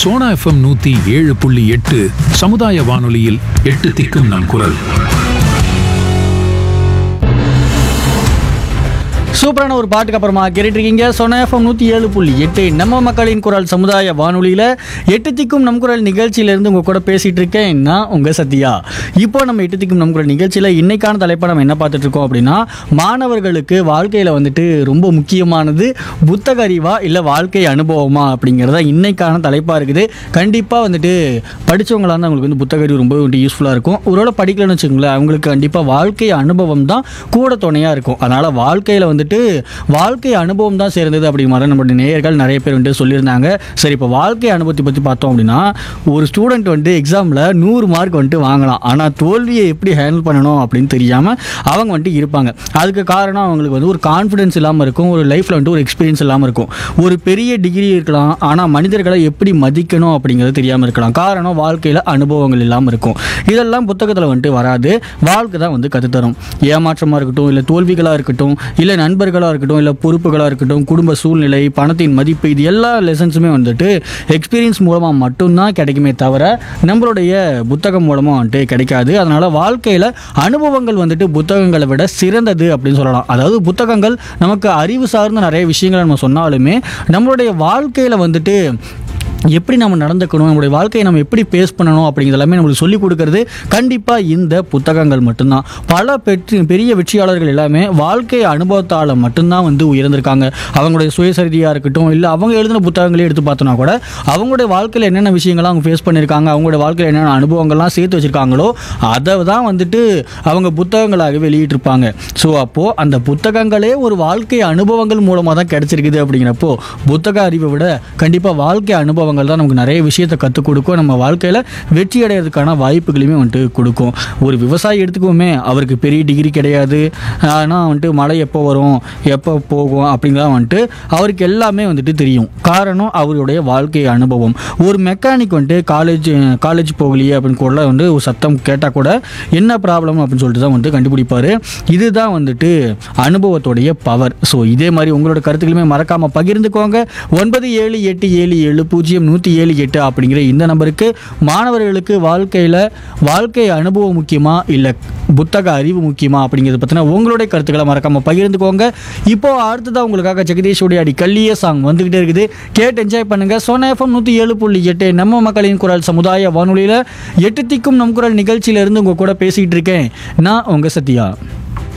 Sona FM நூத்தி ஏழு புள்ளி எட்டு சமுதாய வானொலியில் எட்டு திக்கும் நம் குரல் சூப்பரான ஒரு பாட்டுக்கு அப்புறமா கேட்டுட்டு இருக்கீங்க சொன்ன எஃப்எம் நூற்றி ஏழு புள்ளி எட்டு நம்ம மக்களின் குரல் சமுதாய வானொலியில் எட்டு திக்கும் நம் குரல் நிகழ்ச்சியிலேருந்து உங்கள் கூட பேசிகிட்டு இருக்கேன் நான் உங்கள் சத்யா இப்போ நம்ம எட்டு திக்கும் நம் குரல் நிகழ்ச்சியில் இன்னைக்கான தலைப்பை நம்ம என்ன பார்த்துட்டு இருக்கோம் அப்படின்னா மாணவர்களுக்கு வாழ்க்கையில் வந்துட்டு ரொம்ப முக்கியமானது புத்தக அறிவா இல்லை வாழ்க்கை அனுபவமா அப்படிங்கிறதா இன்னைக்கான தலைப்பாக இருக்குது கண்டிப்பாக வந்துட்டு படித்தவங்களாக இருந்தால் அவங்களுக்கு வந்து புத்தக அறிவு ரொம்ப வந்துட்டு யூஸ்ஃபுல்லாக இருக்கும் ஒருவேளை படிக்கலன்னு வச்சுக்கோங்களேன் அவங்களுக்கு கண்டிப்பாக வாழ்க்கை அனுபவம் தான் கூட துணையாக இருக்கும் அதனால் வாழ்க்கையில் வந்துட்டு வாழ்க்கை அனுபவம் தான் சேர்ந்தது அப்படிங்கிற மாதிரி நம்மளுடைய நேயர்கள் நிறைய பேர் வந்துட்டு சொல்லியிருந்தாங்க சரி இப்போ வாழ்க்கை அனுபவத்தை பற்றி பார்த்தோம் அப்படின்னா ஒரு ஸ்டூடெண்ட் வந்துட்டு எக்ஸாமில் நூறு மார்க் வந்துட்டு வாங்கலாம் ஆனால் தோல்வியை எப்படி ஹேண்டில் பண்ணணும் அப்படின்னு தெரியாமல் அவங்க வந்துட்டு இருப்பாங்க அதுக்கு காரணம் அவங்களுக்கு வந்து ஒரு கான்ஃபிடன்ஸ் இல்லாமல் இருக்கும் ஒரு லைஃப்பில் வந்துட்டு ஒரு எக்ஸ்பீரியன்ஸ் இல்லாமல் இருக்கும் ஒரு பெரிய டிகிரி இருக்கலாம் ஆனால் மனிதர்களை எப்படி மதிக்கணும் அப்படிங்கிறது தெரியாமல் இருக்கலாம் காரணம் வாழ்க்கையில் அனுபவங்கள் இல்லாமல் இருக்கும் இதெல்லாம் புத்தகத்தில் வந்துட்டு வராது வாழ்க்கை தான் வந்து கற்றுத்தரும் ஏமாற்றமாக இருக்கட்டும் இல்லை தோல்விகளாக இருக்கட்டும் இல்லை நண்பர்களாக இருக்கட்டும் இல்லை பொறுப்புகளாக இருக்கட்டும் குடும்ப சூழ்நிலை பணத்தின் மதிப்பு இது எல்லா லெசன்ஸுமே வந்துட்டு எக்ஸ்பீரியன்ஸ் மூலமாக மட்டும்தான் கிடைக்குமே தவிர நம்மளுடைய புத்தகம் மூலமாக வந்துட்டு கிடைக்காது அதனால் வாழ்க்கையில் அனுபவங்கள் வந்துட்டு புத்தகங்களை விட சிறந்தது அப்படின்னு சொல்லலாம் அதாவது புத்தகங்கள் நமக்கு அறிவு சார்ந்த நிறைய விஷயங்களை நம்ம சொன்னாலுமே நம்மளுடைய வாழ்க்கையில் வந்துட்டு எப்படி நம்ம நடந்துக்கணும் நம்மளுடைய வாழ்க்கையை நம்ம எப்படி பேஸ் பண்ணணும் அப்படிங்கிறது எல்லாமே நம்மளுக்கு சொல்லிக் கொடுக்கறது கண்டிப்பாக இந்த புத்தகங்கள் மட்டும்தான் பல பெற்று பெரிய வெற்றியாளர்கள் எல்லாமே வாழ்க்கை அனுபவத்தால் மட்டும்தான் வந்து உயர்ந்திருக்காங்க அவங்களுடைய சுயசரிதியாக இருக்கட்டும் இல்லை அவங்க எழுதின புத்தகங்களே எடுத்து பார்த்தோன்னா கூட அவங்களுடைய வாழ்க்கையில் என்னென்ன விஷயங்கள்லாம் அவங்க ஃபேஸ் பண்ணியிருக்காங்க அவங்களுடைய வாழ்க்கையில் என்னென்ன அனுபவங்கள்லாம் சேர்த்து வச்சுருக்காங்களோ அதை தான் வந்துட்டு அவங்க புத்தகங்களாக வெளியிட்டிருப்பாங்க ஸோ அப்போது அந்த புத்தகங்களே ஒரு வாழ்க்கை அனுபவங்கள் மூலமாக தான் கிடைச்சிருக்குது அப்படிங்கிறப்போ புத்தக அறிவை விட கண்டிப்பாக வாழ்க்கை அனுபவங்கள் தான் நமக்கு நிறைய விஷயத்தை கற்றுக் கொடுக்கும் நம்ம வாழ்க்கையில் வெற்றி அடையிறதுக்கான வாய்ப்புகளையுமே வந்துட்டு கொடுக்கும் ஒரு விவசாயி எடுத்துக்குவோமே அவருக்கு பெரிய டிகிரி கிடையாது ஆனால் வந்துட்டு மழை எப்போ வரும் எப்போ போகும் அப்படிங்கிறத வந்துட்டு அவருக்கு எல்லாமே வந்துட்டு தெரியும் காரணம் அவருடைய வாழ்க்கை அனுபவம் ஒரு மெக்கானிக் வந்துட்டு காலேஜ் காலேஜ் போகலையே அப்படின்னு கூட வந்து ஒரு சத்தம் கேட்டால் கூட என்ன ப்ராப்ளம் அப்படின்னு சொல்லிட்டு தான் வந்துட்டு கண்டுபிடிப்பார் இதுதான் வந்துட்டு அனுபவத்துடைய பவர் ஸோ இதே மாதிரி உங்களோட கருத்துக்களுமே மறக்காமல் பகிர்ந்துக்கோங்க ஒன்பது ஏழு எட்டு ஏழு ஏழு பூஜ்ஜியம் நூற்றி ஏழு எட்டு அப்படிங்கிற இந்த நம்பருக்கு மாணவர்களுக்கு வாழ்க்கையில் வாழ்க்கை அனுபவம் முக்கியமா இல்லை புத்தக அறிவு முக்கியமா அப்படிங்கிறத பற்றின உங்களுடைய கருத்துக்களை மறக்காமல் பகிர்ந்துக்கோங்க இப்போ அடுத்ததாக உங்களுக்காக ஜெகதீஷோடைய அடி கல்லிய சாங் வந்துக்கிட்டே இருக்குது கேட்டு என்ஜாய் பண்ணுங்கள் சோனா எஃப்எம் நூற்றி ஏழு புள்ளி எட்டு நம்ம மக்களின் குரல் சமுதாய வானொலியில் எட்டு திக்கும் நம் குரல் நிகழ்ச்சியிலேருந்து உங்கள் கூட பேசிகிட்டு இருக்கேன் நான் உங்கள் சத்யா